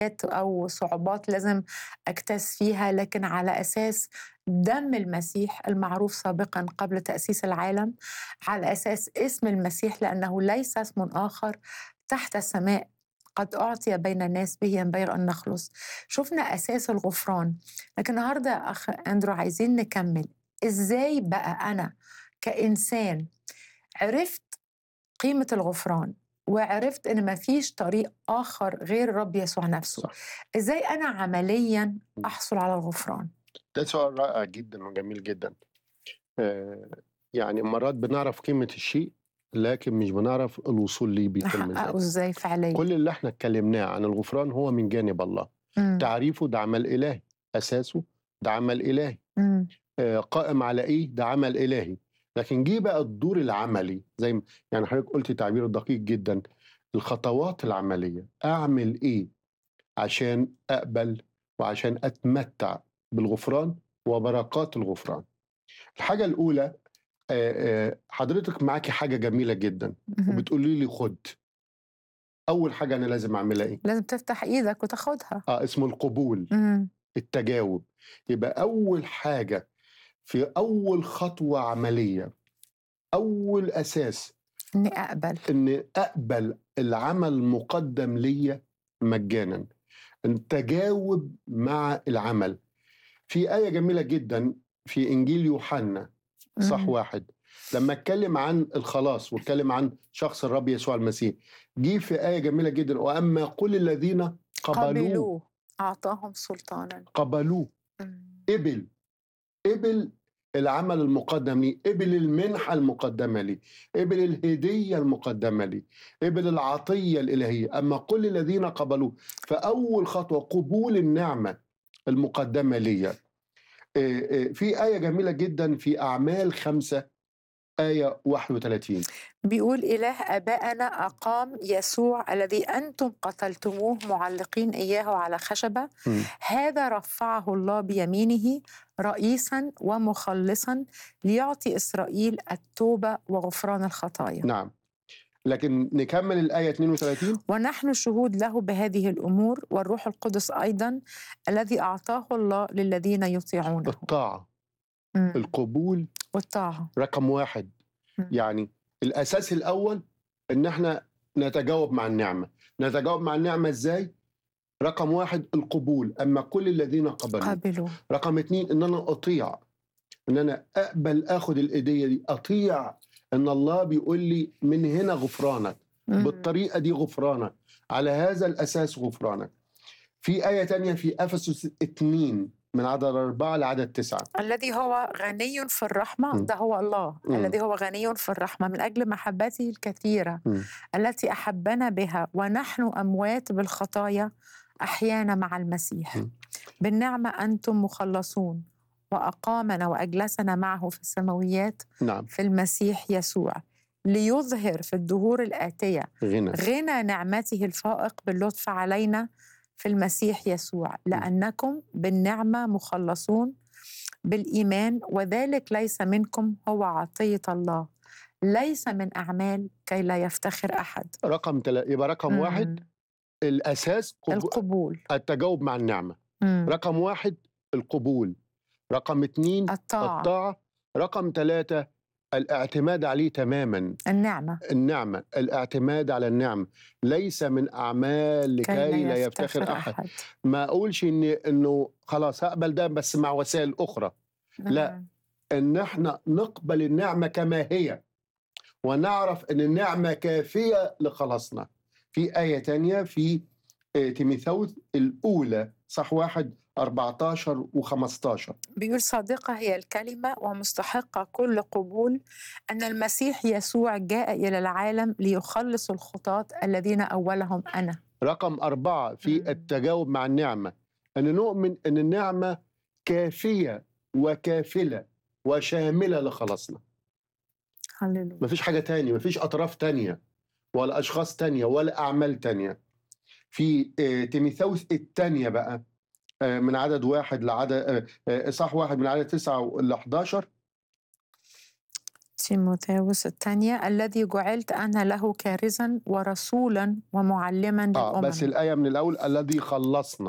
أو صعوبات لازم أجتاز فيها لكن على أساس دم المسيح المعروف سابقا قبل تأسيس العالم على أساس اسم المسيح لأنه ليس اسم آخر تحت السماء قد أعطي بين الناس به ينبغي أن نخلص شفنا أساس الغفران لكن النهاردة أخ أندرو عايزين نكمل إزاي بقى أنا كإنسان عرفت قيمة الغفران وعرفت ان ما فيش طريق اخر غير الرب يسوع نفسه صح. ازاي انا عمليا احصل على الغفران ده سؤال رائع جدا وجميل جدا آه، يعني مرات بنعرف قيمة الشيء لكن مش بنعرف الوصول ليه بكلمة نحققه ذات ازاي فعليا كل اللي احنا اتكلمناه عن الغفران هو من جانب الله مم. تعريفه ده عمل إلهي أساسه ده عمل إلهي مم. آه، قائم على إيه ده عمل إلهي لكن جه بقى الدور العملي زي ما يعني حضرتك قلت تعبير دقيق جدا الخطوات العملية أعمل إيه عشان أقبل وعشان أتمتع بالغفران وبركات الغفران الحاجة الأولى آه، آه، حضرتك معاكي حاجة جميلة جدا مهم. وبتقولي لي خد أول حاجة أنا لازم أعملها إيه؟ لازم تفتح ايدك وتاخدها آه اسمه القبول مم. التجاوب يبقى أول حاجة في أول خطوة عملية أول أساس اني اقبل إن أقبل العمل المقدم ليا مجانا التجاوب مع العمل في آية جميلة جدا في إنجيل يوحنا صح مم. واحد لما اتكلم عن الخلاص واتكلم عن شخص الرب يسوع المسيح جه في آية جميلة جدا وأما كل الذين قبلوه قبلوه اعطاهم سلطانا قبلوه مم. قبل قبل العمل المقدم لي قبل المنحة المقدمة لي قبل الهدية المقدمة لي قبل العطية الإلهية أما كل الذين قبلوه فأول خطوة قبول النعمة المقدمة لي آه، آه، في آية جميلة جدا في أعمال خمسة آية 31 بيقول إله آبائنا أقام يسوع الذي أنتم قتلتموه معلقين إياه على خشبة مم. هذا رفعه الله بيمينه رئيسا ومخلصا ليعطي إسرائيل التوبة وغفران الخطايا نعم لكن نكمل الآية 32 ونحن شهود له بهذه الأمور والروح القدس أيضا الذي أعطاه الله للذين يطيعونه الطاعة مم. القبول والطاعة رقم واحد مم. يعني الاساس الاول ان احنا نتجاوب مع النعمه نتجاوب مع النعمه ازاي رقم واحد القبول اما كل الذين قبلوا قبلوا رقم اتنين ان انا اطيع ان انا اقبل اخد الايديه دي اطيع ان الله بيقول لي من هنا غفرانك مم. بالطريقه دي غفرانك على هذا الاساس غفرانك في ايه تانية في افسس اتنين من عدد أربعة لعدد تسعة الذي هو غني في الرحمة مم. ده هو الله مم. الذي هو غني في الرحمة من أجل محبته الكثيرة مم. التي أحبنا بها ونحن أموات بالخطايا أحيانا مع المسيح مم. بالنعمة أنتم مخلصون وأقامنا وأجلسنا معه في السماويات نعم في المسيح يسوع ليظهر في الدهور الآتية غنى غنى نعمته الفائق باللطف علينا في المسيح يسوع لأنكم بالنعمة مخلصون بالإيمان وذلك ليس منكم هو عطية الله ليس من أعمال كي لا يفتخر أحد رقم تلا... يبقى رقم واحد مم. الاساس قب... القبول التجاوب مع النعمه مم. رقم واحد القبول رقم اتنين الطاعة الطاعة رقم ثلاثة الاعتماد عليه تماما النعمة النعمة الاعتماد على النعمة ليس من أعمال لكي لا يفتخر أحد ما أقولش إن إنه خلاص هقبل ده بس مع وسائل أخرى لا. مم. إن إحنا نقبل النعمة كما هي ونعرف إن النعمة كافية لخلاصنا في آية تانية في آه، تيموثاوس الأولى صح واحد 14 و15 بيقول صادقة هي الكلمة ومستحقة كل قبول أن المسيح يسوع جاء إلى العالم ليخلص الخطاة الذين أولهم أنا رقم أربعة في مم. التجاوب مع النعمة أن نؤمن أن النعمة كافية وكافلة وشاملة لخلاصنا هللويا مفيش حاجة تانية مفيش أطراف تانية ولا أشخاص تانية ولا أعمال تانية في آه، تيموثاوس التانية بقى آه، من عدد واحد لعدد آه، آه، إصحاح واحد من عدد تسعة ل 11 تيموثاوس الثانية الذي جعلت أنا له كارزا ورسولا ومعلما اه بس للأمم الآية من الأول الذي خلصنا